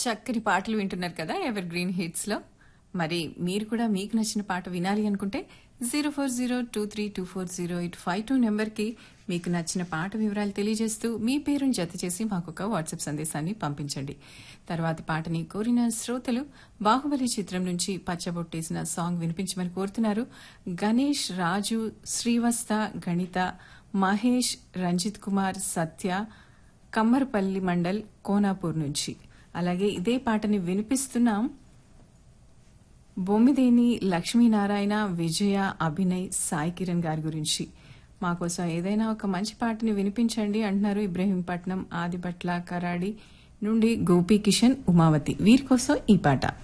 చక్కని పాటలు వింటున్నారు కదా ఎవర్ గ్రీన్ హిట్స్ లో మరి మీరు కూడా మీకు నచ్చిన పాట వినాలి అనుకుంటే zero four zero two three two four zero eight five two నెంబర్కి మీకు నచ్చిన పాట వివరాలు తెలియజేస్తూ మీ పేరును జత చేసి మాకు ఒక వాట్సాప్ సందేశాన్ని పంపించండి తర్వాతి పాటని కోరిన శ్రోతలు బాహుబలి చిత్రం నుంచి పచ్చబొట్టేసిన సాంగ్ వినిపించమని కోరుతున్నారు గణేష్ రాజు శ్రీవస్త గణిత మహేష్ రంజిత్ కుమార్ సత్య కమ్మర్పల్లి మండల్ కోనాపూర్ నుంచి అలాగే ఇదే పాటని వినిపిస్తున్నాం బొమ్మిదేని లక్ష్మీనారాయణ విజయ అభినయ్ సాయి కిరణ్ గారి గురించి మా కోసం ఏదైనా ఒక మంచి పాటని వినిపించండి అంటున్నారు ఇబ్రహీంపట్నం ఆదిపట్ల కరాడి నుండి గోపీ కిషన్ ఉమావతి వీరి కోసం ఈ పాట